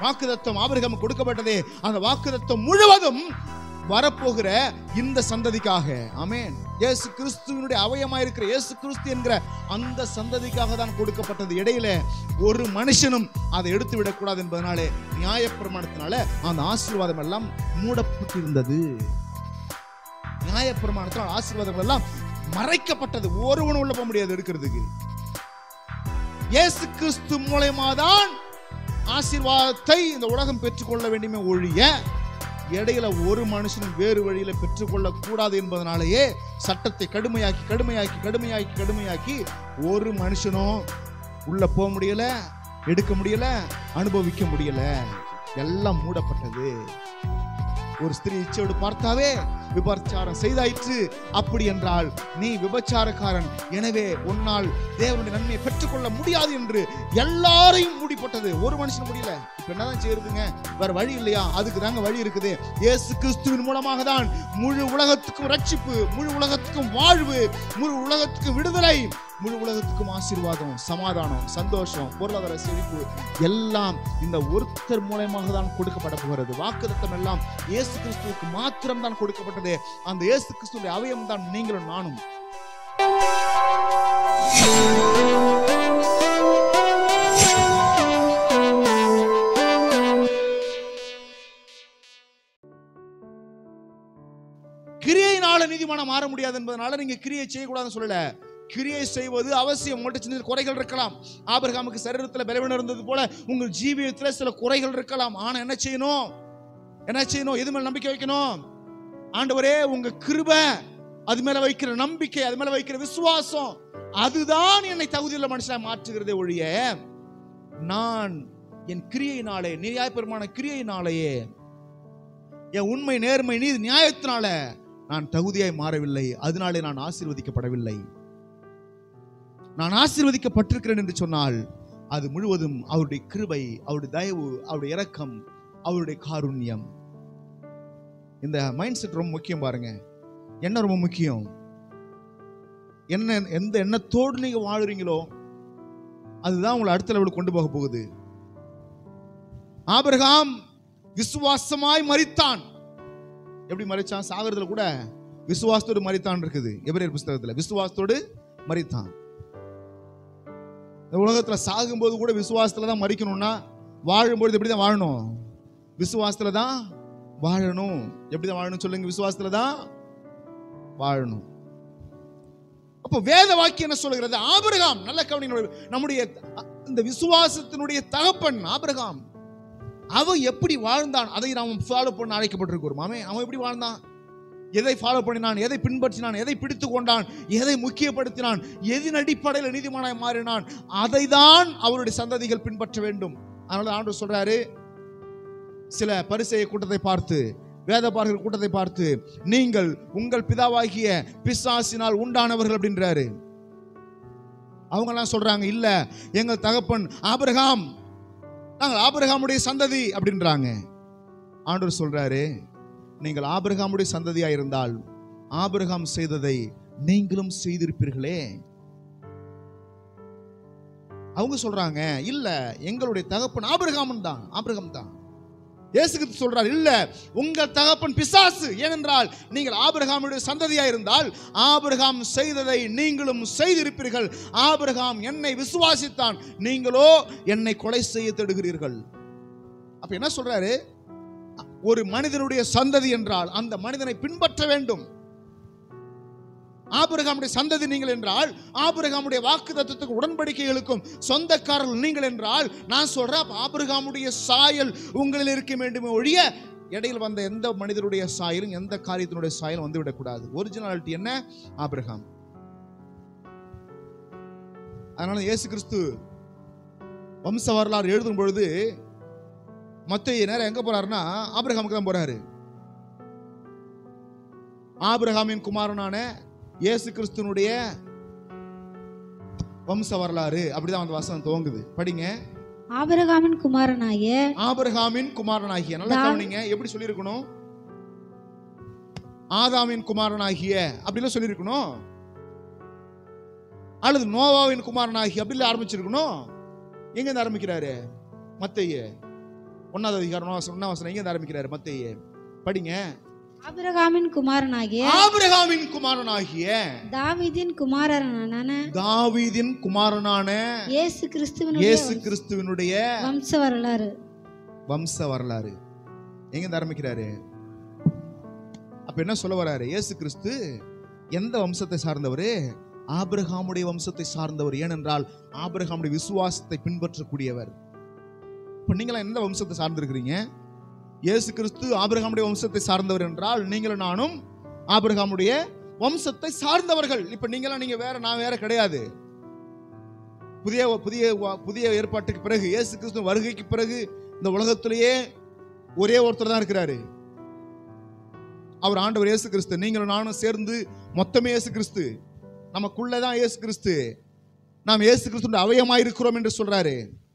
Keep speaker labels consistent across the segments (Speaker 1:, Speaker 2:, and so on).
Speaker 1: வாக்குதத்தம் Abraham கொடுக்கப்பட்டதே அந்த வாக்குதத்தம் முழுவதும் வரப்போகிற இந்த சந்ததிக்காக ஆமென் இயேசு கிறிஸ்துவினுடைய அவயமாயிருக்கிற இயேசு கிறிஸ்து என்கிற அந்த சந்ததிக்காக தான் கொடுக்கப்பட்டது இடையில ஒரு மனுஷனும் அதை எடுத்து விடக்கூடாது என்பதனாலே நியாயப்பிரமாணத்தினால அந்த ஆசீர்வாதம் எல்லாம் மூடப்பட்டிருந்தது நியாயப்பிரமாணத்தினால் ஆசீர்வாதங்கள் எல்லாம் மறைக்கப்பட்டது ஒருவனும் உள்ள போக முடியாது எடுக்கிறதுக்கு இயேசு கிறிஸ்து மூலயமா தான் ஆசீர்வாதத்தை இந்த உலகம் பெற்றுக்கொள்ள வேண்டுமே ஒழிய இடையில ஒரு மனுஷனும் வேறு வழியில பெற்றுக்கொள்ள கூடாது என்பதனாலேயே சட்டத்தை கடுமையாக்கி கடுமையாக்கி கடுமையாக்கி கடுமையாக்கி ஒரு மனுஷனும் உள்ள போக முடியல எடுக்க முடியல அனுபவிக்க முடியல எல்லாம் மூடப்பட்டது ஒரு ஸ்திரீ இச்சையோடு பார்த்தாவே விபச்சாரம் செய்தாயிற்று அப்படி என்றால் நீ விபச்சாரக்காரன் எனவே உன்னால் தேவனுடைய நன்மையை பெற்றுக்கொள்ள முடியாது என்று எல்லாரையும் மூடிப்பட்டது ஒரு மனுஷன் முடியல இப்ப என்னதான் செய்யறதுங்க வேற வழி இல்லையா அதுக்கு தாங்க வழி இருக்குது இயேசு கிறிஸ்துவின் மூலமாக தான் முழு உலகத்துக்கும் ரட்சிப்பு முழு உலகத்துக்கும் வாழ்வு முழு உலகத்துக்கும் விடுதலை முழு உலகத்துக்கும் ஆசீர்வாதம் சமாதானம் சந்தோஷம் பொருளாதார செழிப்பு எல்லாம் இந்த ஒருத்தர் மூலயமாக தான் கொடுக்கப்பட போகிறது வாக்குத்தத்தம் எல்லாம் இயேசு கிறிஸ்துவுக்கு மாத்திரம் தான் கொடுக்கப்பட்டது அந்த இயேசு கிறிஸ்துடைய அவயம் தான் நீங்களும் நானும் கிரியையினால நீதிமானம் மாற முடியாது என்பதனால நீங்க கிரியை செய்யக்கூடாதுன்னு சொல்லல கிரியை செய்வது அவசியம் உங்கள்கிட்ட சின்ன குறைகள் இருக்கலாம் ஆபிரகாமுக்கு சரீரத்தில் பலவீனம் இருந்தது போல உங்கள் ஜீவியத்தில் சில குறைகள் இருக்கலாம் ஆனா என்ன செய்யணும் என்ன செய்யணும் எது மேல நம்பிக்கை வைக்கணும் ஆண்டவரே உங்க கிருபை அது மேல வைக்கிற நம்பிக்கை அது மேல வைக்கிற விசுவாசம் அதுதான் என்னை தகுதியுள்ள மனுஷனாக மாற்றுகிறதே ஒழிய நான் என் கிரியையினாலே நியாயபெருமான கிரியையினாலேயே என் உண்மை நேர்மை நீதி நியாயத்தினால நான் தகுதியாய் மாறவில்லை அதனாலே நான் ஆசீர்வதிக்கப்படவில்லை நான் ஆசீர்வதிக்கப்பட்டிருக்கிறேன் என்று சொன்னால் அது முழுவதும் அவருடைய கிருபை அவருடைய தயவு அவருடைய இரக்கம் அவருடைய காருண்யம் இந்த மைண்ட் செட் ரொம்ப முக்கியம் பாருங்க என்ன ரொம்ப முக்கியம் என்ன எந்த எண்ணத்தோடு நீங்க வாழுறீங்களோ அதுதான் உங்களை அடுத்த லெவலுக்கு கொண்டு போக போகுது ஆபிரகாம் விசுவாசமாய் மரித்தான் எப்படி மறிச்சான் சாகரத்துல கூட விசுவாசத்தோடு மரித்தான் இருக்குது எபிரேயர் புஸ்தகத்துல விசுவாசத்தோடு மரித்தான் இந்த உலகத்துல சாகும்போது கூட விசுவாசத்துல தான் மறிக்கணும்னா வாழும்பொழுது எப்படி தான் வாழணும் விசுவாசத்துல தான் வாழணும் எப்படி தான் வாழணும் சொல்லுங்க விசுவாசத்துல தான் வாழணும் அப்போ வேத வாக்கியம் என்ன சொல்லுகிறது ஆபிரகாம் நல்ல கவனிங்க நம்முடைய இந்த விசுவாசத்தினுடைய தகப்பன் ஆபிரகாம் அவன் எப்படி வாழ்ந்தான் அதை நாம் ஃபாலோ பண்ண அழைக்கப்பட்டிருக்கிறோம் ஆமே அவன் எப்படி வாழ்ந்தான் எதை ஃபாலோ பண்ணினான் எதை பின்பற்றினான் எதை பிடித்து கொண்டான் எதை முக்கியப்படுத்தினான் எதின் அடிப்படையில் நீதிமானாய் மாறினான் அதை தான் அவருடைய சந்ததிகள் பின்பற்ற வேண்டும் அதனால ஆண்டவர் சொல்றாரு சில பரிசெய கூட்டத்தை பார்த்து வேதபாரர்கள் கூட்டத்தை பார்த்து நீங்கள் உங்கள் பிதாவாகிய பிசாசினால் உண்டானவர்கள் அப்படின்றாரு அவங்க எல்லாம் சொல்றாங்க இல்ல எங்கள் தகப்பன் ஆபிரகாம் நாங்கள் ஆபிரகாமுடைய சந்ததி அப்படின்றாங்க ஆண்டவர் சொல்றாரு நீங்கள் ஆபிரகாமுடைய சந்ததியா இருந்தால் ஆபிரகாம் செய்ததை நீங்களும் செய்திருப்பீர்களே அவங்க சொல்றாங்க இல்ல எங்களுடைய தகப்பன் ஆபிரகாமன் தான் ஆபிரகாம் தான் இயேசு கிறிஸ்து சொல்றார் இல்ல உங்கள் தகப்பன் பிசாசு ஏனென்றால் நீங்கள் ஆபிரகாமுடைய சந்ததியா இருந்தால் ஆபிரகாம் செய்ததை நீங்களும் செய்திருப்பீர்கள் ஆபிரகாம் என்னை விசுவாசித்தான் நீங்களோ என்னை கொலை செய்ய தேடுகிறீர்கள் அப்ப என்ன சொல்றாரு ஒரு மனிதனுடைய சந்ததி என்றால் அந்த மனிதனை பின்பற்ற வேண்டும் ஆபிரகாமுடைய சந்ததி நீங்கள் என்றால் ஆபிரகாமுடைய வாக்கு தத்துவத்துக்கு உடன்படிக்கைகளுக்கும் சொந்தக்காரர்கள் நீங்கள் என்றால் நான் சொல்றேன் அப்ப ஆபிரகாமுடைய சாயல் உங்களில் இருக்க வேண்டுமே ஒழிய இடையில் வந்த எந்த மனிதருடைய சாயலும் எந்த காரியத்தினுடைய சாயலும் வந்து விடக்கூடாது ஒரிஜினாலிட்டி என்ன ஆபிரகாம் அதனால இயேசு கிறிஸ்து வம்ச வரலாறு எழுதும் பொழுது மத்திய நேரம் எங்க போறாருன்னா ஆபிரகாமுக்கு தான் போறாரு ஆபிரகாமின் குமாரனான இயேசு கிறிஸ்துனுடைய வம்ச வரலாறு அப்படிதான் அந்த வசனம் துவங்குது படிங்க
Speaker 2: ஆபிரகாமின் குமாரனாய
Speaker 1: ஆபிரகாமின் குமாரனாகிய நல்லா
Speaker 2: நான்-
Speaker 1: கவனிங்க எப்படி சொல்லியிருக்கணும் ஆதாமின் குமாரனாகிய அப்படிலாம் சொல்லியிருக்கணும் அல்லது நோவாவின் குமாரனாகிய அப்படிலாம் ஆரம்பிச்சிருக்கணும் எங்க இருந்து ஆரம்பிக்கிறாரு மத்தைய ஒன்னாவது அதிகாரம் ஒன்னாம் வசனம் எங்க இருந்து ஆரம்பிக்கிறாரு மத்தேயே படிங்க
Speaker 2: ஆபிரகாமின் குமாரனாகிய
Speaker 1: ஆபிரகாமின் குமாரனாகிய
Speaker 2: தாவீதின் குமாரனான
Speaker 1: தாவீதின் குமாரனான
Speaker 2: இயேசு கிறிஸ்துவனுடைய
Speaker 1: இயேசு கிறிஸ்துவினுடைய
Speaker 2: வம்ச வரலாறு
Speaker 1: வம்ச வரலாறு எங்க இருந்து ஆரம்பிக்கிறாரு அப்ப என்ன சொல்ல வராரு இயேசு கிறிஸ்து எந்த வம்சத்தை சார்ந்தவர் ஆபிரகாமுடைய வம்சத்தை சார்ந்தவர் ஏனென்றால் ஆபிரகாமுடைய விசுவாசத்தை பின்பற்றக்கூடியவர் இப்ப நீங்களாம் எந்த வம்சத்தை சார்ந்திருக்கிறீங்க இயேசு கிறிஸ்து ஆபிரகாமுடைய வம்சத்தை சார்ந்தவர் என்றால் நீங்களும் நானும் ஆபிரகாமுடைய வம்சத்தை சார்ந்தவர்கள் இப்ப நீங்களாம் நீங்க வேற நான் வேற கிடையாது புதிய புதிய புதிய ஏற்பாட்டுக்கு பிறகு இயேசு கிறிஸ்து வருகைக்கு பிறகு இந்த உலகத்திலேயே ஒரே ஒருத்தர் தான் இருக்கிறாரு அவர் ஆண்டவர் இயேசு கிறிஸ்து நீங்களும் நானும் சேர்ந்து மொத்தமே இயேசு கிறிஸ்து நமக்குள்ளதான் இயேசு கிறிஸ்து நாம் இயேசு கிறிஸ்துடைய அவயமாய் இருக்கிறோம் என்று சொல்றாரு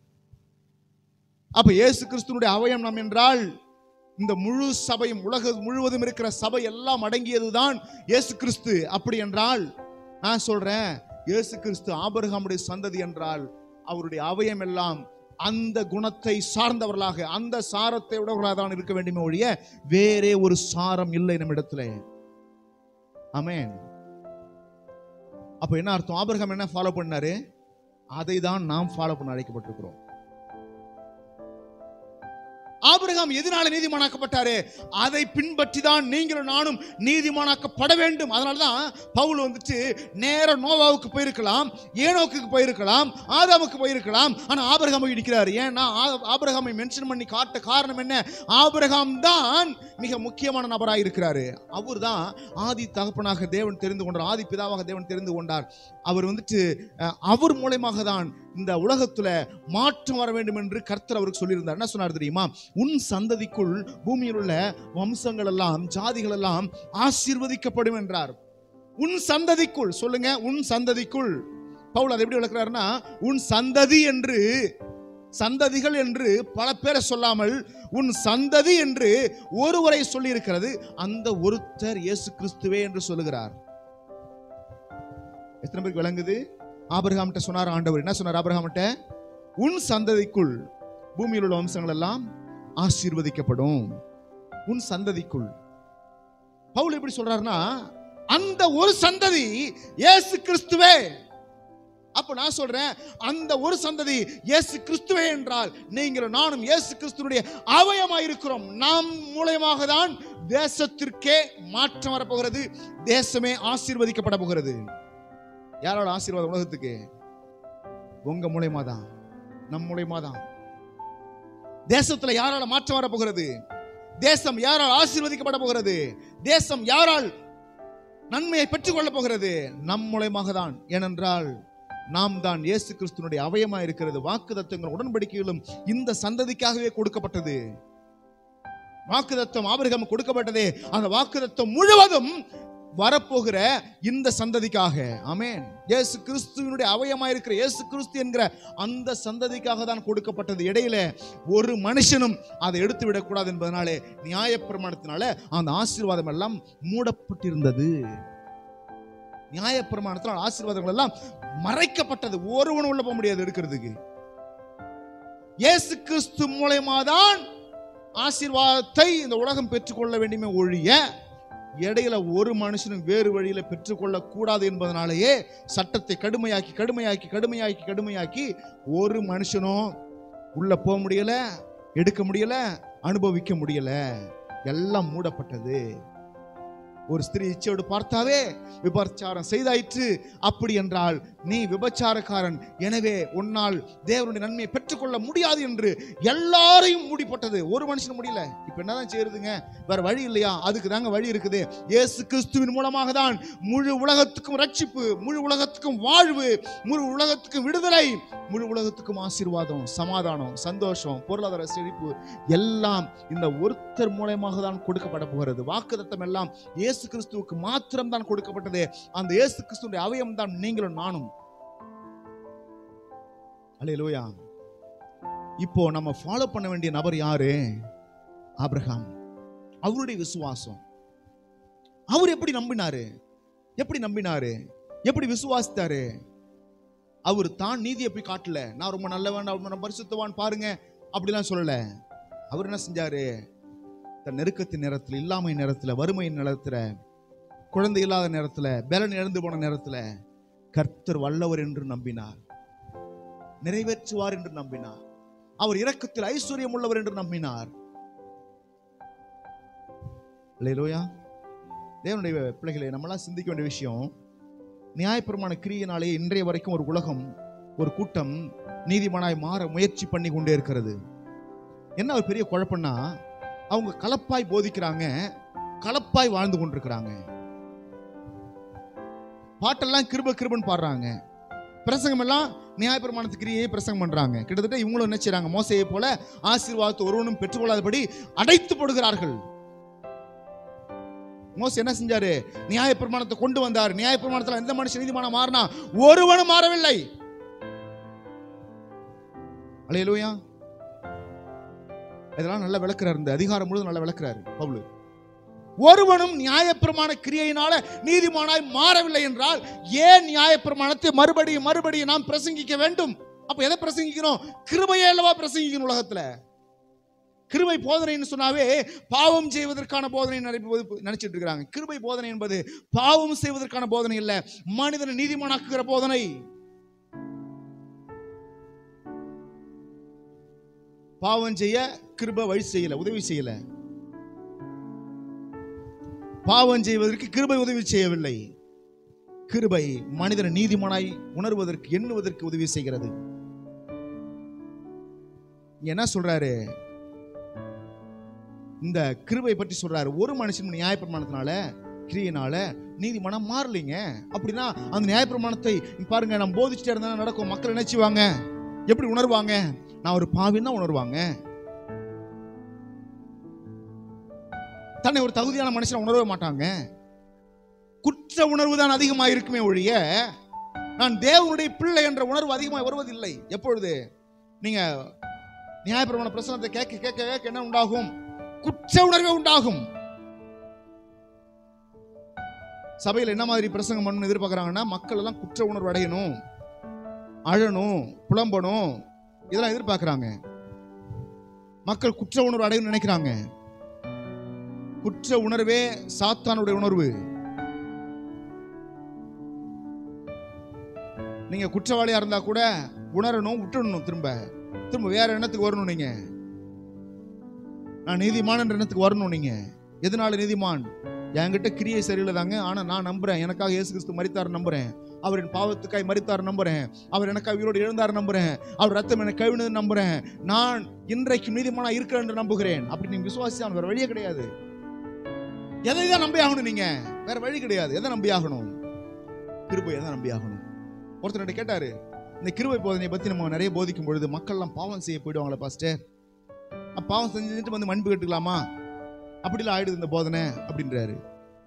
Speaker 1: அப்ப இயேசு கிறிஸ்துனுடைய அவயம் நாம் என்றால் இந்த முழு சபையும் உலக முழுவதும் இருக்கிற சபை எல்லாம் அடங்கியதுதான் இயேசு கிறிஸ்து அப்படி என்றால் நான் சொல்றேன் இயேசு கிறிஸ்து ஆபிரகாமுடைய சந்ததி என்றால் அவருடைய அவயம் எல்லாம் அந்த குணத்தை சார்ந்தவர்களாக அந்த சாரத்தை உடையவர்களாக தான் இருக்க வேண்டுமே ஒழிய வேறே ஒரு சாரம் இல்லை நம்ம இடத்துல ஆமென் அப்ப என்ன அர்த்தம் ஆபிரகாம் என்ன ஃபாலோ பண்ணாரு அதை தான் நாம் ஃபாலோ பண்ண அழைக்கப்பட்டிருக்கிறோம் ஆபிரகாம் எதனால நீதிமானாக்கப்பட்டாரு அதை பின்பற்றி தான் நீங்களும் நானும் நீதிமானாக்கப்பட வேண்டும் அதனால தான் பவுல் வந்துட்டு நேர நோவாவுக்கு போயிருக்கலாம் ஏனோக்கு போயிருக்கலாம் ஆதாமுக்கு போயிருக்கலாம் ஆனா ஆபிரகாமை இடிக்கிறார் ஏன்னா ஆ- ஆபிரகாமை மென்ஷன் பண்ணி காட்ட காரணம் என்ன ஆபிரகாம் தான் மிக முக்கியமான நபராக இருக்கிறாரு அவர் தான் ஆதி தகப்பனாக தேவன் தெரிந்து கொண்டார் ஆதி பிதாவாக தேவன் தெரிந்து கொண்டார் அவர் வந்துட்டு அஹ், அவர் மூலயமாக தான் இந்த உலகத்துல மாற்றம் வர வேண்டும் என்று கர்த்தர் அவருக்கு சொல்லியிருந்தார் என்ன சொன்னார் தெரியுமா உன் சந்ததிக்குள் பூமியில் உள்ள வம்சங்கள் எல்லாம் ஜாதிகள் எல்லாம் ஆசீர்வதிக்கப்படும் என்றார் உன் சந்ததிக்குள் சொல்லுங்க உன் சந்ததிக்குள் பவுல் அதை எப்படி விளக்குறாருன்னா உன் சந்ததி என்று சந்ததிகள் என்று பல பேரை சொல்லாமல் உன் சந்ததி என்று ஒருவரை சொல்லி இருக்கிறது அந்த ஒருத்தர் இயேசு கிறிஸ்துவே என்று சொல்லுகிறார் எத்தனை பேருக்கு விளங்குது ஆபிரகாம்கிட்ட சொன்னார் ஆண்டவர் என்ன சொன்னார் ஆபிரகாம்கிட்ட உன் சந்ததிக்குள் பூமியில் உள்ள வம்சங்கள் எல்லாம் ஆசீர்வதிக்கப்படும் உன் சந்ததிக்குள் பவுல் எப்படி சொல்றாருன்னா அந்த ஒரு சந்ததி இயேசு கிறிஸ்துவே அப்ப நான் சொல்றேன் அந்த ஒரு சந்ததி இயேசு கிறிஸ்துவே என்றால் நீங்களும் நானும் இயேசு கிறிஸ்துனுடைய அவயமாய் இருக்கிறோம் நாம் மூலயமாக தான் தேசத்திற்கே மாற்றம் வரப்போகிறது தேசமே ஆசீர்வதிக்கப்பட போகிறது யாரோட ஆசீர்வாதம் உலகத்துக்கு உங்க மூலயமா தான் நம் மூலயமா தான் தேசத்துல யாரால மாற்றம் வர போகிறது தேசம் யாரால் ஆசீர்வதிக்கப்பட போகிறது தேசம் யாரால் நன்மையை பெற்றுக்கொள்ள போகிறது நம் மூலயமாக தான் ஏனென்றால் நாம் தான் இயேசு கிறிஸ்துனுடைய அவயமா இருக்கிறது வாக்குதத்தங்கள் உடன்படிக்கைகளும் இந்த சந்ததிக்காகவே கொடுக்கப்பட்டது வாக்குதத்தம் ஆபிரகாம் கொடுக்கப்பட்டதே அந்த வாக்குதத்தம் முழுவதும் வரப்போகிற இந்த சந்ததிக்காக ஆமென் இயேசு கிறிஸ்துவினுடைய அவயமா இருக்கிற இயேசு கிறிஸ்து என்கிற அந்த சந்ததிக்காக தான் கொடுக்கப்பட்டது இடையில ஒரு மனுஷனும் அதை எடுத்து விடக்கூடாது என்பதனாலே நியாயப்பிரமாணத்தினால அந்த ஆசீர்வாதம் எல்லாம் மூடப்பட்டிருந்தது நியாயப்பிரமாணத்தினால் ஆசீர்வாதங்கள் எல்லாம் மறைக்கப்பட்டது ஒருவனும் உள்ள போக முடியாது எடுக்கிறதுக்கு இயேசு கிறிஸ்து மூலயமா தான் ஆசீர்வாதத்தை இந்த உலகம் பெற்றுக்கொள்ள வேண்டுமே ஒழிய இடையில ஒரு மனுஷனும் வேறு வழியில பெற்றுக்கொள்ள கூடாது என்பதனாலேயே சட்டத்தை கடுமையாக்கி கடுமையாக்கி கடுமையாக்கி கடுமையாக்கி ஒரு மனுஷனும் உள்ள போக முடியல எடுக்க முடியல அனுபவிக்க முடியல எல்லாம் மூடப்பட்டது ஒரு ஸ்திரீ இச்சையோடு பார்த்தாவே விபச்சாரம் செய்தாயிற்று அப்படி என்றால் நீ விபச்சாரக்காரன் எனவே உன்னால் தேவனுடைய நன்மையை பெற்றுக்கொள்ள முடியாது என்று எல்லாரையும் மூடிப்பட்டது ஒரு மனுஷன் முடியல இப்ப என்னதான் செய்யறதுங்க வேற வழி இல்லையா அதுக்கு தாங்க வழி இருக்குது இயேசு கிறிஸ்துவின் மூலமாக தான் முழு உலகத்துக்கும் ரட்சிப்பு முழு உலகத்துக்கும் வாழ்வு முழு உலகத்துக்கும் விடுதலை முழு உலகத்துக்கும் ஆசீர்வாதம் சமாதானம் சந்தோஷம் பொருளாதார செழிப்பு எல்லாம் இந்த ஒருத்தர் மூலயமாக தான் கொடுக்கப்பட போகிறது வாக்குத்தத்தம் எல்லாம் இயேசு கிறிஸ்துவுக்கு மாத்திரம் தான் கொடுக்கப்பட்டது அந்த இயேசு கிறிஸ்துடைய அவயம் தான் நீங்களும் நானும் அல்லேலூயா இப்போ நம்ம ஃபாலோ பண்ண வேண்டிய நபர் யாரு ஆபிரகாம் அவருடைய விசுவாசம் அவர் எப்படி நம்பினாரு எப்படி நம்பினாரு எப்படி விசுவாசித்தாரு அவர் தான் நீதியை போய் காட்டல நான் ரொம்ப நல்லவன் நான் ரொம்ப பரிசுத்தவான் பாருங்க அப்படிலாம் சொல்லல அவர் என்ன செஞ்சாரு தன் நெருக்கத்தின் நேரத்தில் இல்லாமை நேரத்தில் வறுமையின் நேரத்தில் குழந்தை இல்லாத நேரத்தில் பலன் இழந்து போன நேரத்தில் கர்த்தர் வல்லவர் என்று நம்பினார் நிறைவேற்றுவார் என்று நம்பினார் அவர் இரக்கத்தில் ஐஸ்வர்யம் உள்ளவர் என்று நம்பினார் இல்லையா தேவனுடைய பிள்ளைகளை நம்மளாம் சிந்திக்க வேண்டிய விஷயம் நியாயப்பிரமாண கிரியினாலே இன்றைய வரைக்கும் ஒரு உலகம் ஒரு கூட்டம் நீதிமானாய் மாற முயற்சி பண்ணி கொண்டே இருக்கிறது என்ன ஒரு பெரிய குழப்பம்னா அவங்க கலப்பாய் போதிக்கிறாங்க கலப்பாய் வாழ்ந்து கொண்டிருக்கிறாங்க பாட்டெல்லாம் கிருப கிருபன் பாடுறாங்க பிரசங்கம் எல்லாம் நியாயப்பிரமாணத்து கிரியை பிரசங்கம் பண்றாங்க கிட்டத்தட்ட இவங்களும் என்ன செய்றாங்க மோசையை போல ஆசீர்வாதத்தை ஒருவனும் பெற்றுக்கொள்ளாதபடி அடைத்து போடுகிறார்கள் மோச என்ன செஞ்சாரு நியாயப்பிரமாணத்தை கொண்டு வந்தார் நியாயப்பிரமாணத்துல எந்த மனுஷன் நீதிமானம் மாறினா ஒருவனும் மாறவில்லை அலையலூயா இதெல்லாம் நல்ல விளக்குறாரு இந்த அதிகாரம் முழுவதும் நல்ல விளக்குறாரு பவுலு ஒருவனும் நியாயப்பிரமாண கிரியையினால நீதிமானாய் மாறவில்லை என்றால் ஏன் நியாயப்பிரமாணத்தை மறுபடியும் மறுபடியும் நாம் பிரசங்கிக்க வேண்டும் அப்ப எதை பிரசங்கிக்கணும் கிருபையே அல்லவா பிரசங்கிக்கணும் உலகத்துல கிருபை போதனைன்னு சொன்னாவே பாவம் செய்வதற்கான போதனை நினைப்பது நினைச்சிட்டு இருக்கிறாங்க கிருபை போதனை என்பது பாவம் செய்வதற்கான போதனை இல்ல மனிதனை நீதிமானாக்குகிற போதனை பாவம் செய்ய கிருபை வழி செய்யல உதவி செய்யல பாவம் செய்வதற்கு கிருபை உதவி செய்யவில்லை கிருபை மனிதனை நீதிமானாய் உணர்வதற்கு எண்ணுவதற்கு உதவி செய்கிறது இங்க என்ன சொல்றாரு இந்த கிருபை பற்றி சொல்றாரு ஒரு மனுஷன் நியாயப்பிரமாணத்தினால கிரியனால நீதிமனம் மாறலைங்க அப்படின்னா அந்த நியாயப்பிரமாணத்தை இங்க பாருங்க நம்ம போதிச்சுட்டே இருந்தா நடக்கும் மக்கள் நினைச்சுவாங்க எப்படி உணர்வாங்க நான் ஒரு பாவின்னு தான் உணர்வாங்க தன்னை ஒரு தகுதியான மனுஷனை உணரவே மாட்டாங்க குற்ற உணர்வு தான் அதிகமாக இருக்குமே ஒழிய நான் தேவனுடைய பிள்ளை என்ற உணர்வு அதிகமாக வருவதில்லை எப்பொழுது நீங்க நியாயப்பிரமாண பிரசனத்தை கேட்க கேட்க கேட்க என்ன உண்டாகும் குற்ற உணர்வே உண்டாகும் சபையில் என்ன மாதிரி பிரசங்கம் பண்ணணும்னு எதிர்பார்க்கறாங்கன்னா மக்கள் எல்லாம் குற்ற உணர்வு அடையணும் அழணும் புலம்பணும் இதெல்லாம் எதிர்பார்க்கறாங்க மக்கள் குற்ற உணர்வு அடையணும்னு நினைக்கிறாங்க குற்ற உணர்வே சாத்தானுடைய உணர்வு நீங்க குற்றவாளியா இருந்தா கூட உணரணும் விட்டுடணும் திரும்ப திரும்ப வேற எண்ணத்துக்கு வரணும் நீங்க நான் நீதிமான் என்ற எண்ணத்துக்கு வரணும் நீங்க எதனால நீதிமான் என்கிட்ட கிரியை சரியில்லை தாங்க ஆனா நான் நம்புறேன் எனக்காக இயேசு கிறிஸ்து மரித்தார் நம்புறேன் அவர் என் பாவத்துக்காய் மரித்தார் நம்புறேன் அவர் எனக்காக உயிரோடு எழுந்தார் நம்புறேன் அவர் ரத்தம் எனக்கு கழுவினது நம்புறேன் நான் இன்றைக்கு நீதிமானா இருக்கிறேன் என்று நம்புகிறேன் அப்படி நீங்க விசுவாசி வேற வழியே கிடையாது எதை தான் நம்பி ஆகணும் நீங்க வேற வழி கிடையாது எதை நம்பி ஆகணும் கிருபையை தான் நம்பி ஆகணும் ஒருத்தர் கேட்டாரு இந்த கிருபை போதனையை பத்தி நம்ம நிறைய போதிக்கும் பொழுது மக்கள்லாம் பாவம் செய்ய போயிடுவாங்களே பாஸ்டர் அப்ப பாவம் செஞ்சுட்டு வந்து மன்னிப்பு கேட்டுக்கலாமா அப்படிலாம் ஆயிடுது இந்த போதனை அப்படின்றாரு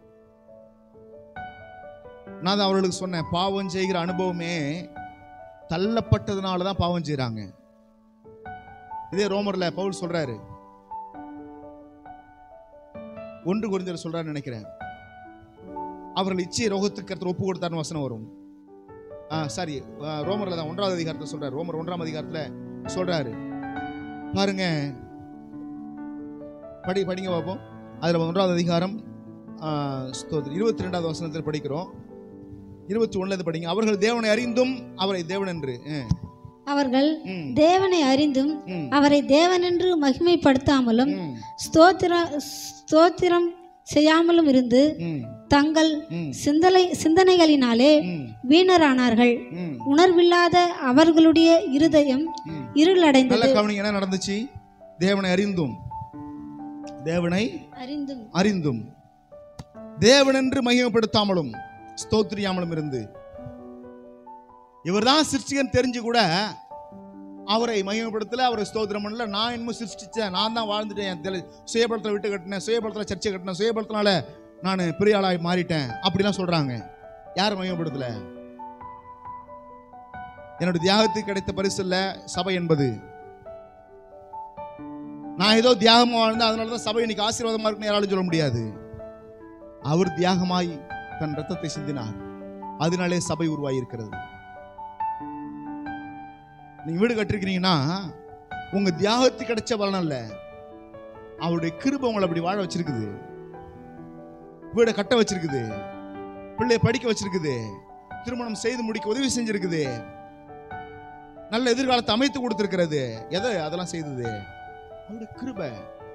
Speaker 1: நான் தான் அவர்களுக்கு சொன்னேன் பாவம் செய்கிற அனுபவமே தள்ளப்பட்டதுனால தான் பாவம் செய்றாங்க இதே ரோமர்ல பவுல் சொல்றாரு ஒன்று குறிஞ்சர் சொல்றாருன்னு நினைக்கிறேன் அவர்கள் இச்சையை ரோகத்துக்கு கருத்து ஒப்பு கொடுத்தாருன்னு வசனம் வரும் ஆ சாரி ரோமர்ல தான் ஒன்றாவது அதிகாரத்தை சொல்றாரு ரோமர் ஒன்றாம் அதிகாரத்துல சொல்றாரு பாருங்க படி படிங்க பார்ப்போம் அதுல ஒன்றாவது அதிகாரம் ஆ, ஸ்தோத்திரம். இருபத்தி ரெண்டாவது வசனத்தில் படிக்கிறோம் இருபத்தி ஒண்ணுல இருந்து படிங்க அவர்கள் தேவனை அறிந்தும் அவரை தேவன் என்று ம்,
Speaker 2: அவர்கள்
Speaker 1: ம்,
Speaker 2: தேவனை அறிந்தும்
Speaker 1: ம்,
Speaker 2: அவரை தேவனென்று மகிமைப்படுத்தாமலும்
Speaker 1: ம்,
Speaker 2: ஸ்தோத்திர ஸ்தோத்திரம் செய்யாமலும் இருந்து
Speaker 1: ம்,
Speaker 2: தங்கள்
Speaker 1: ம்,
Speaker 2: சிந்தனை சிந்தனைகளினாலே
Speaker 1: ம்,
Speaker 2: வீணரானார்கள்
Speaker 1: ம்,
Speaker 2: உணர்வில்லாத அவர்களுடைய இருதயம்
Speaker 1: ம். நல்ல
Speaker 2: இருளடைந்தது
Speaker 1: கவனிங்க என்ன நடந்துச்சு தேவனை அறிந்தும் தேவனை
Speaker 2: அறிந்தும்
Speaker 1: அறிந்தும் தேவனென்று மகிமைப்படுத்தாமலும் ஸ்தோத்திரியாமலும் இருந்து இவர்தான் சிருஷ்டிகன் தெரிஞ்சு கூட அவரை மகிமைப்படுத்தல அவரை ஸ்தோத்திரம் பண்ணல நான் இன்னும் சிருஷ்டிச்சேன் நான் தான் வாழ்ந்துட்டேன் என் தெளி- சுயபலத்தில் விட்டு கட்டினேன் சுயபலத்தில் சர்ச்சை கட்டினேன் சுயபலத்தினால நான் பெரிய ஆளாய் மாறிட்டேன் அப்படிலாம் சொல்றாங்க யார் மகிமைப்படுத்தல என்னோட தியாகத்துக்கு கிடைத்த பரிசு இல்ல சபை என்பது நான் ஏதோ தியாகமா வாழ்ந்தேன் அதனால தான் சபை இன்னைக்கு ஆசீர்வாதமா இருக்குன்னு யாராலும் சொல்ல முடியாது அவர் தியாகமாய் தன் ரத்தத்தை சிந்தினார் அதனாலே சபை உருவாகி இருக்கிறது நீங்க வீடு கட்டிருக்கிறீங்கன்னா உங்க தியாகத்துக்கு கிடைச்ச பலன் அல்ல அவருடைய கிருபை உங்களை அப்படி வாழ வச்சிருக்குது வீடை கட்ட வச்சிருக்குது பிள்ளைய படிக்க வச்சிருக்குது திருமணம் செய்து முடிக்க உதவி செஞ்சிருக்குது நல்ல எதிர்காலத்தை அமைத்து கொடுத்திருக்கிறது எதை அதெல்லாம் செய்தது அவருடைய கிருபை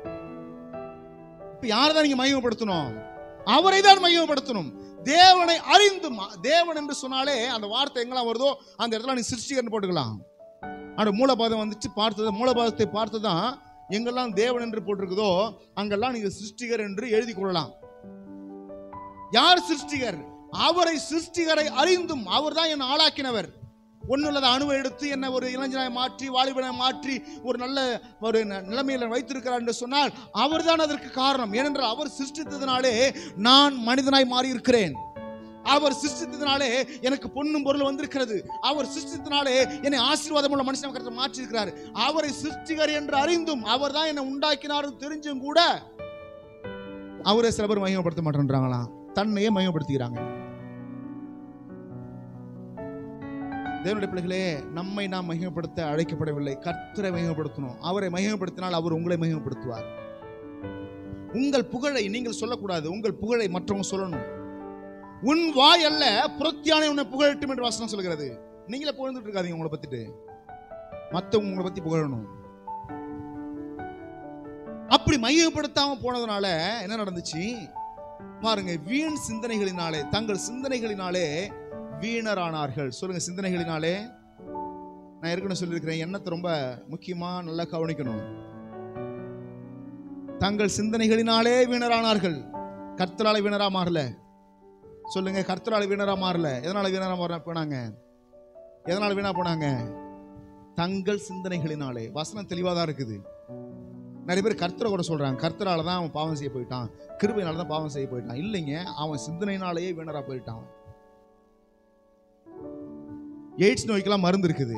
Speaker 1: இப்ப யாரை தான் நீங்க மகிமைப்படுத்தணும் அவரை தான் மகிமைப்படுத்தணும் தேவனை அறிந்தும் தேவன் என்று சொன்னாலே அந்த வார்த்தை எங்கெல்லாம் வருதோ அந்த இடத்துல நீ சிருஷ்டிகர்னு போட்டுக்கலாம் அந்த மூலபாதம் வந்துச்சு பார்த்தது மூலபாதத்தை பார்த்துதான் எங்கெல்லாம் தேவன் என்று போட்டிருக்குதோ அங்கெல்லாம் நீங்க சிருஷ்டிகர் என்று எழுதி கொள்ளலாம் யார் சிருஷ்டிகர் அவரை சிருஷ்டிகரை அறிந்தும் அவர் தான் என்னை ஆளாக்கினவர் ஒன்னுள்ளத அணுவை எடுத்து என்ன ஒரு இளைஞனாய் மாற்றி வாலிபனை மாற்றி ஒரு நல்ல ஒரு ந- நிலைமையில வைத்திருக்கிறார் என்று சொன்னால் அவர்தான் அதற்கு காரணம் ஏனென்றால் அவர் சிருஷ்டித்ததினாலே நான் மனிதனாய் மாறி இருக்கிறேன் அவர் சிருஷ்டித்ததினாலே எனக்கு பொன்னும் பொருள் வந்திருக்கிறது அவர் சிருஷ்டித்ததினாலே என்னை ஆசீர்வாதம் உள்ள மனுஷன் கருத்தை மாற்றி இருக்கிறார் அவரை சிருஷ்டிகர் என்று அறிந்தும் அவர் தான் என்னை உண்டாக்கினார் தெரிஞ்சும் கூட அவரை சில பேர் மகிமைப்படுத்த மாட்டேன்றாங்களாம் தன்னையே மகிமைப்படுத்திக்கிறாங்க தேவனுடைய பிள்ளைகளே நம்மை நாம் மகிமைப்படுத்த அழைக்கப்படவில்லை கர்த்தரை மகிமைப்படுத்தணும் அவரை மகிமைப்படுத்தினால் அவர் உங்களை மகிமைப்படுத்துவார் உங்கள் புகழை நீங்கள் சொல்லக்கூடாது உங்கள் புகழை மற்றவங்க சொல்லணும் உன் வாய் அல்ல புறத்தியானை உன்னை புகழட்டும் என்று வசனம் சொல்கிறது நீங்களே புகழ்ந்துட்டு இருக்காதீங்க உங்களை பத்திட்டு மத்தவங்க உங்களை பத்தி புகழணும் அப்படி மையப்படுத்தாம போனதுனால என்ன நடந்துச்சு பாருங்க வீண் சிந்தனைகளினாலே தங்கள் சிந்தனைகளினாலே வீணரானார்கள் சொல்லுங்க சிந்தனைகளினாலே நான் ஏற்கனவே சொல்லியிருக்கிறேன் எண்ணத்தை ரொம்ப முக்கியமா நல்லா கவனிக்கணும் தங்கள் சிந்தனைகளினாலே வீணரானார்கள் கர்த்தரால வீணரா மாறல சொல்லுங்க கர்த்தரால வீணரா மாறல எதனால வீணரா மாற போனாங்க எதனால வீணா போனாங்க தங்கள் சிந்தனைகளினாலே வசனம் தெளிவா தான் இருக்குது நிறைய பேர் கர்த்தரை கூட சொல்றாங்க கர்த்தரால தான் அவன் பாவம் செய்ய போயிட்டான் கிருபையினால தான் பாவம் செய்ய போயிட்டான் இல்லைங்க அவன் சிந்தனையினாலேயே வீணரா போயிட்டான் அவன். எய்ட்ஸ் நோய்க்கெல்லாம் மருந்து இருக்குது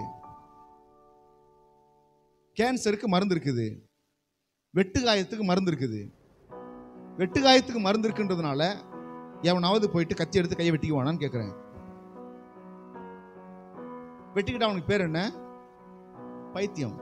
Speaker 1: கேன்சருக்கு மருந்து இருக்குது வெட்டு காயத்துக்கு மருந்து இருக்குது வெட்டு காயத்துக்கு மருந்து இருக்குன்றதுனால எவனாவது போயிட்டு கத்தி எடுத்து கையை வெட்டிக்குவானான்னு கேட்குறேன் வெட்டிக்கிட்டா அவனுக்கு பேர் என்ன பைத்தியம்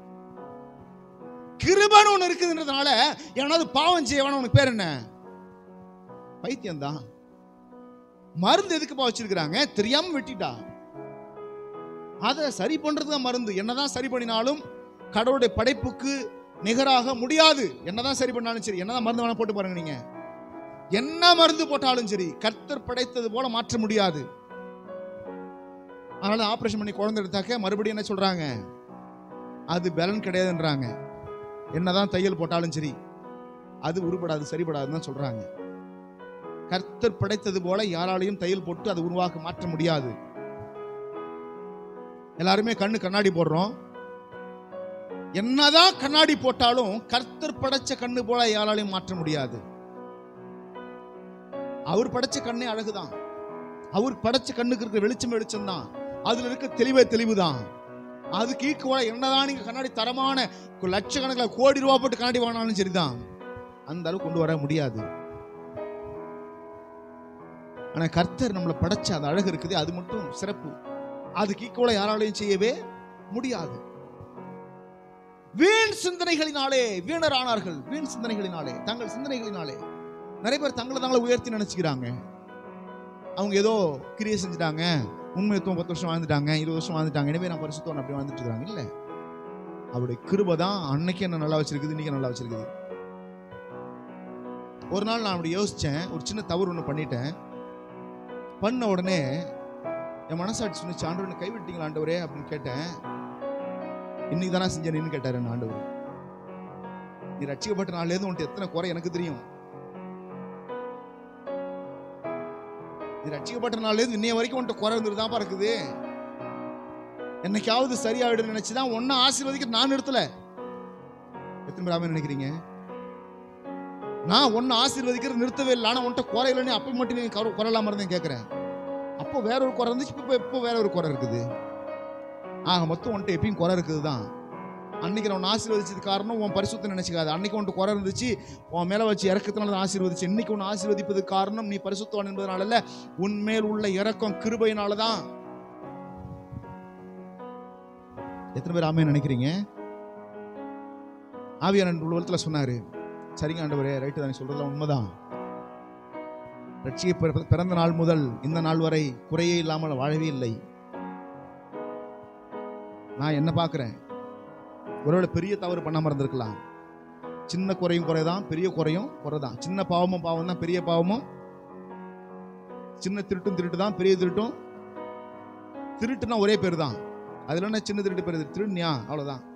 Speaker 1: கிருபன்னு ஒன்று இருக்குதுன்றதுனால எவனாவது பாவம் செய்யவன உனக்கு பேர் என்ன பைத்தியம் தான் மருந்து எதுக்குப்பா வச்சிருக்கிறாங்க தெரியாம வெட்டிட்டா அதை சரி பண்றது தான் மருந்து என்னதான் சரி பண்ணினாலும் கடவுளுடைய படைப்புக்கு நிகராக முடியாது என்னதான் சரி பண்ணாலும் சரி என்னதான் மருந்து வேணா போட்டு பாருங்க நீங்க என்ன மருந்து போட்டாலும் சரி கர்த்தர் படைத்தது போல மாற்ற முடியாது அதனால ஆபரேஷன் பண்ணி குழந்தை எடுத்தாக்க மறுபடியும் என்ன சொல்றாங்க அது பலன் கிடையாதுன்றாங்க என்னதான் தையல் போட்டாலும் சரி அது உருப்படாது சரிபடாதுன்னு தான் சொல்றாங்க கர்த்தர் படைத்தது போல யாராலையும் தையல் போட்டு அதை உருவாக்க மாற்ற முடியாது எல்லாருமே கண்ணு கண்ணாடி போடுறோம் என்னதான் கண்ணாடி போட்டாலும் கர்த்தர் படைச்ச கண்ணு போல யாராலையும் மாற்ற முடியாது அவர் படைச்ச கண்ணே அழகுதான் அவர் படைச்ச கண்ணுக்கு இருக்கிற வெளிச்சம் வெளிச்சம் தான் அதுல இருக்க தெளிவே தெளிவு தான் அதுக்கு ஈக்குவலா என்னதான் நீங்க கண்ணாடி தரமான லட்சக்கணக்கில் கோடி ரூபா போட்டு கண்ணாடி வாங்கினாலும் சரிதான் அந்த அளவுக்கு கொண்டு வர முடியாது ஆனா கர்த்தர் நம்மளை படைச்ச அந்த அழகு இருக்குது அது மட்டும் சிறப்பு அதுக்கு ஈக்குவலா யாராலையும் செய்யவே முடியாது வீண் சிந்தனைகளினாலே வீணரானார்கள் வீண் சிந்தனைகளினாலே தங்கள் சிந்தனைகளினாலே நிறைய பேர் தங்களை தாங்களே உயர்த்தி நினைச்சுக்கிறாங்க அவங்க ஏதோ கிரியை செஞ்சுட்டாங்க உண்மையத்துவம் பத்து வருஷம் வாழ்ந்துட்டாங்க இருபது வருஷம் வாழ்ந்துட்டாங்க எனவே நான் பரிசுத்தவன் அப்படி வாழ்ந்துட்டு இருக்காங்க இல்ல அவருடைய கிருபை தான் அன்னைக்கு என்ன நல்லா வச்சிருக்குது இன்னைக்கு நல்லா வச்சிருக்குது ஒரு நாள் நான் அப்படி யோசிச்சேன் ஒரு சின்ன தவறு ஒன்று பண்ணிட்டேன் பண்ண உடனே என் மனசாட்சி சொன்னிச்சு ஆண்டவர் கைவிட்டீங்களா ஆண்டவரே அப்படின்னு கேட்டேன் இன்னைக்கு தானே செஞ்சேன்னு கேட்டாரு என் ஆண்டவர் நீ ரட்சிக்கப்பட்ட நாள்லேருந்து உன்ட்டு எத்தனை குறை எனக்கு தெரியும் நீ ரட்சிக்கப்பட்ட நாள்லேருந்து இன்னைய வரைக்கும் உன்ட்டு குறை இருந்துட்டு இருக்குது என்னைக்காவது சரியாயிடும் நினைச்சுதான் ஒன்னும் ஆசீர்வதிக்க நான் நிறுத்தல எத்தனை பேர் ஆமென் நினைக்கிறீங்க நான் ஒன்னு ஆசீர்வதிக்கிறது நிறுத்தவே இல்லை ஆனா உன்ட்ட குறை இல்லைன்னு அப்ப மட்டும் நீ குறை- குறை இல்லாம இருந்தேன் கேட்கிறேன் அப்போ வேற ஒரு குறை இருந்துச்சு இப்போ இப்போ வேற ஒரு குறை இருக்குது ஆக மொத்தம் உன்ட்ட எப்பயும் குறை இருக்குது தான் அன்னைக்கு நான் உன்னை ஆசீர்வதிச்சது காரணம் உன் பரிசுத்தம் நினைச்சுக்காது அன்னைக்கு உன்ட்டு குறை இருந்துச்சு உன் மேல வச்சு இறக்கத்தினால தான் ஆசீர்வதிச்சு இன்னைக்கு உன்னை ஆசீர்வதிப்பது காரணம் நீ பரிசுத்தவான் என்பதனால இல்ல உன் மேல் உள்ள இறக்கம் கிருபையினால தான் எத்தனை பேர் ஆமே நினைக்கிறீங்க ஆவியான உள்ளத்தில் சொன்னாரு சரிங்க ஆண்டவரே ரைட்டு தான் சொல்றதுலாம் உண்மைதான் ரட்சிய பிறந்த நாள் முதல் இந்த நாள் வரை குறையே இல்லாமல் வாழவே இல்லை நான் என்ன பார்க்கிறேன் ஒருவேளை பெரிய தவறு பண்ணாம இருந்திருக்கலாம் சின்ன குறையும் குறைதான் பெரிய குறையும் குறைதான் சின்ன பாவமும் பாவம் தான் பெரிய பாவமும் சின்ன திருட்டும் திருட்டு தான் பெரிய திருட்டும் திருட்டுனா ஒரே பேர் தான் அதுல என்ன சின்ன திருட்டு பெரிய திருட்டு திருடுனியா அவ்வளவுதான்